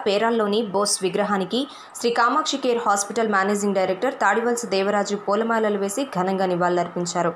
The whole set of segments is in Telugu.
పేరాల్లోని బోస్ విగ్రహానికి Shri Kamakshi care hospital managing director Tadivalasa Devaraju పూలమాలలు వేసి ఘనంగా నివాళులర్పించారు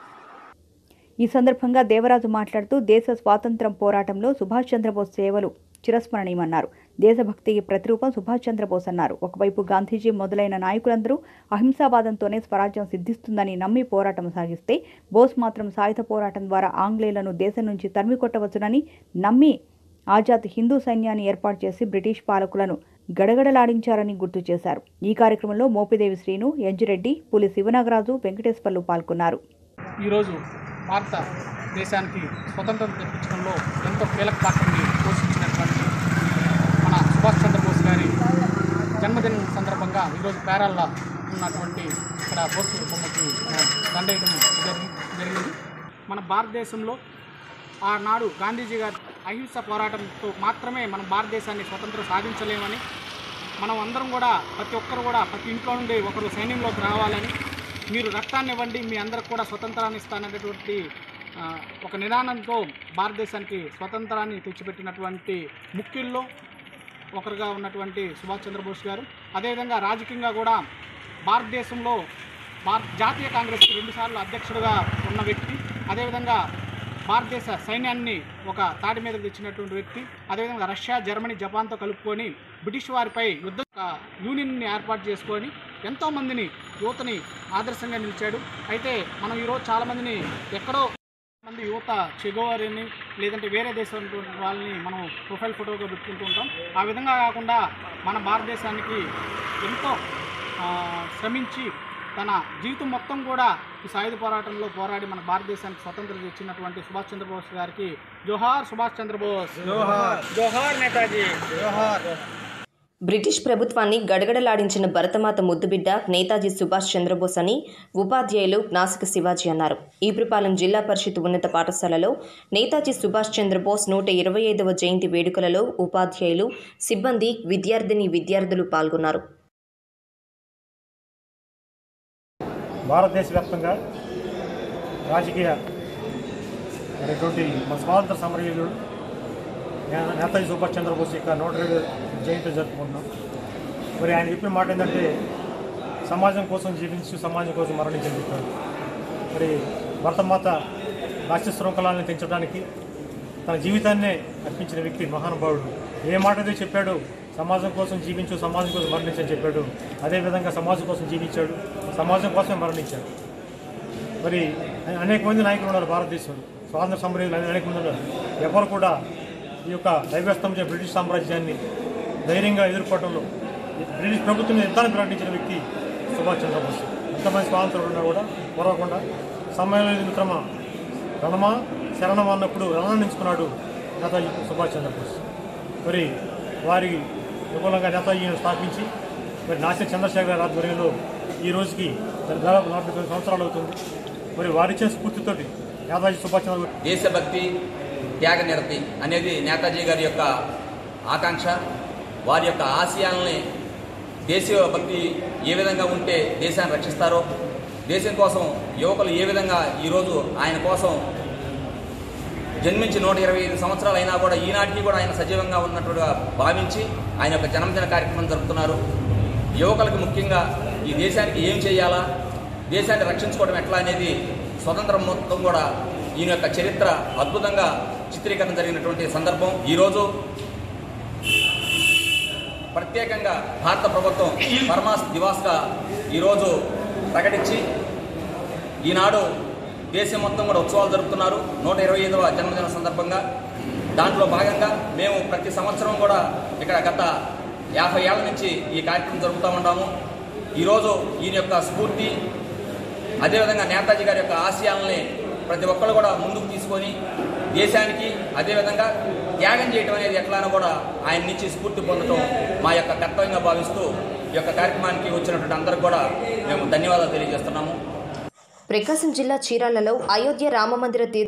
ఈ సందర్భంగా దేవరాజు మాట్లాడుతూ దేశ స్వాతంత్ర్యం పోరాటంలో సుభాష్ చంద్రబోస్ సేవలు చిరస్మరణీయమన్నారు దేశభక్తికి ప్రతిరూపం సుభాష్ చంద్రబోస్ అన్నారు ఒకవైపు గాంధీజీ మొదలైన నాయకులందరూ అహింసావాదంతోనే స్వరాజ్యం సిద్ధిస్తుందని నమ్మి పోరాటం సాగిస్తే బోస్ మాత్రం సాయుధ పోరాటం ద్వారా ఆంగ్లేయులను దేశం నుంచి తరిమి కొట్టవచ్చునని నమ్మి ఆజాద్ హిందూ సైన్యాన్ని ఏర్పాటు చేసి బ్రిటిష్ పాలకులను గడగడలాడించారని గుర్తు చేశారు ఈ కార్యక్రమంలో మోపిదేవి శ్రీను ఎంజిరెడ్డి పులి శివనాగరాజు వెంకటేశ్వర్లు పాల్గొన్నారు ఈరోజు భారత దేశానికి స్వతంత్రం తెప్పించడంలో ఎంతో కీలక పాత్రని పోషించినటువంటి మన సుభాష్ చంద్రబోస్ గారి జన్మదినం సందర్భంగా ఈరోజు పేరాల్లో ఉన్నటువంటి ఇక్కడ బోసు బొమ్మకి మనం దండేయడం జరిగి జరిగింది మన భారతదేశంలో ఆనాడు గాంధీజీ గారి అహింస పోరాటంతో మాత్రమే మనం భారతదేశాన్ని స్వతంత్రం సాధించలేమని మనం అందరం కూడా ప్రతి ఒక్కరు కూడా ప్రతి ఇంట్లో నుండి ఒకరు సైన్యంలోకి రావాలని మీరు రక్తాన్ని ఇవ్వండి మీ అందరికి కూడా స్వతంత్రాన్ని ఇస్తాననేటువంటి ఆ, ఒక నిదానంతో భారతదేశానికి స్వతంత్రాన్ని తెచ్చిపెట్టినటువంటి ముఖ్యుల్లో ఒకరుగా ఉన్నటువంటి సుభాష్ చంద్రబోస్ గారు అదేవిధంగా రాజకీయంగా కూడా భారతదేశంలో భారత జాతీయ కాంగ్రెస్కి రెండుసార్లు అధ్యక్షుడిగా ఉన్న వ్యక్తి అదేవిధంగా భారతదేశ సైన్యాన్ని ఒక తాటి మీద తెచ్చినటువంటి వ్యక్తి అదేవిధంగా రష్యా జర్మనీ జపాన్తో కలుపుకొని బ్రిటిష్ వారిపై యుద్ధ ఒక యూనియన్ని ఏర్పాటు చేసుకొని ఎంతోమందిని యువతని ఆదర్శంగా నిలిచాడు అయితే మనం ఈరోజు చాలామందిని ఎక్కడో మంది యువత చెగోవారిని లేదంటే వేరే దేశం వాళ్ళని మనం ప్రొఫైల్ ఫోటోగా పెట్టుకుంటూ ఉంటాం ఆ విధంగా కాకుండా మన భారతదేశానికి ఎంతో ఆ, శ్రమించి తన జీవితం మొత్తం కూడా ఈ సాయుధ పోరాటంలో పోరాడి మన భారతదేశానికి స్వతంత్రం తెచ్చినటువంటి సుభాష్ చంద్రబోస్ గారికి జోహార్ సుభాష్ చంద్రబోస్ జోహార్ జోహార్ నేతాజీ జోహార్ బ్రిటిష్ ప్రభుత్వాన్ని గడగడలాడించిన భరతమాత ముద్దుబిడ్డ నేతాజీ సుభాష్ చంద్రబోస్ అని ఉపాధ్యాయులు నాసిక శివాజీ అన్నారు ఈపురపాలెం జిల్లా పరిషత్ ఉన్నత పాఠశాలలో నేతాజీ సుభాష్ చంద్రబోస్ నూట ఇరవై ఐదవ జయంతి వేడుకలలో ఉపాధ్యాయులు సిబ్బంది విద్యార్థిని విద్యార్థులు పాల్గొన్నారు భారతదేశ వ్యాప్తంగా రాజకీయ అనేటువంటి మన స్వాతంత్ర సమరయోధుడు నే- నేతాజీ సుభాష్ చంద్రబోస్ యొక్క నూట ఇరవై జయంతి జరుపుకుంటున్నాం మరి ఆయన చెప్పిన మాట ఏంటంటే సమాజం కోసం జీవించి సమాజం కోసం మరణించని చెప్పాడు మరి భరతమాత రాష్ట్ర శృంఖలాలను పెంచడానికి తన జీవితాన్నే అర్పించిన వ్యక్తి మహానుభావుడు ఏ మాట అయితే చెప్పాడో సమాజం కోసం జీవించు సమాజం కోసం మరణించని చెప్పాడు అదేవిధంగా సమాజం కోసం జీవించాడు సమాజం కోసమే మరణించాడు మరి అనేక మంది నాయకులు ఉన్నారు భారతదేశంలో స్వాతంత్ర సమరయులు అనేక మంది ఉన్నారు ఎవరు కూడా ఈ యొక్క దైవస్తంభ బ్రిటిష్ సామ్రాజ్యాన్ని ధైర్యంగా ఎదుర్కోవడంలో బ్రిటిష్ ప్రభుత్వం యుద్ధాన్ని ప్రకటించిన వ్యక్తి సుభాష్ చంద్రబోస్ ఎంతమంది స్వాతంత్రులు ఉన్నా కూడా పొరవకుండా సమయంలో మిత్రమా రణమా శరణమా అన్నప్పుడు రణాన్ని ఎంచుకున్నాడు నేతాజీ సుభాష్ చంద్రబోస్ మరి వారి అనుకూలంగా నేతాజీని స్థాపించి మరి నాసిక్ చంద్రశేఖర గారి ఆధ్వర్యంలో ఈ రోజుకి దాదాపు నలభై తొమ్మిది సంవత్సరాలు అవుతుంది మరి వారిచ్చే స్ఫూర్తితోటి నేతాజీ సుభాష్ చంద్ర దేశభక్తి త్యాగ నిరతి అనేది నేతాజీ గారి యొక్క ఆకాంక్ష వారి యొక్క ఆశయాలని దేశభక్తి ఏ విధంగా ఉంటే దేశాన్ని రక్షిస్తారో దేశం కోసం యువకులు ఏ విధంగా ఈరోజు ఆయన కోసం జన్మించి నూట ఇరవై ఐదు సంవత్సరాలు అయినా కూడా ఈనాటికి కూడా ఆయన సజీవంగా ఉన్నట్టుగా భావించి ఆయన యొక్క జన్మదిన కార్యక్రమం జరుపుతున్నారు యువకులకు ముఖ్యంగా ఈ దేశానికి ఏం చేయాలా దేశాన్ని రక్షించుకోవడం ఎట్లా అనేది స్వతంత్రం మొత్తం కూడా ఈయన యొక్క చరిత్ర అద్భుతంగా చిత్రీకరణ జరిగినటువంటి సందర్భం ఈరోజు ప్రత్యేకంగా భారత ప్రభుత్వం పరమాస్ దివాస్గా ఈరోజు ప్రకటించి ఈనాడు దేశం మొత్తం కూడా ఉత్సవాలు జరుపుతున్నారు నూట ఇరవై ఐదవ జన్మదిన సందర్భంగా దాంట్లో భాగంగా మేము ప్రతి సంవత్సరం కూడా ఇక్కడ గత యాభై ఏళ్ల నుంచి ఈ కార్యక్రమం జరుపుతూ ఉన్నాము ఈరోజు ఈయన యొక్క స్ఫూర్తి అదేవిధంగా నేతాజీ గారి యొక్క ఆశయాలని ప్రతి ఒక్కరు కూడా ముందుకు తీసుకొని దేశానికి అదేవిధంగా త్యాగం చేయడం అనేది ఎట్లానో కూడా ఆయన నుంచి స్ఫూర్తి పొందడం మా యొక్క కర్తవ్యంగా భావిస్తూ ఈ యొక్క కార్యక్రమానికి వచ్చినటువంటి అందరికి కూడా మేము ధన్యవాదాలు తెలియజేస్తున్నాము ప్రకాశం జిల్లా చీరాలలో అయోధ్య రామమందిర తీర్థ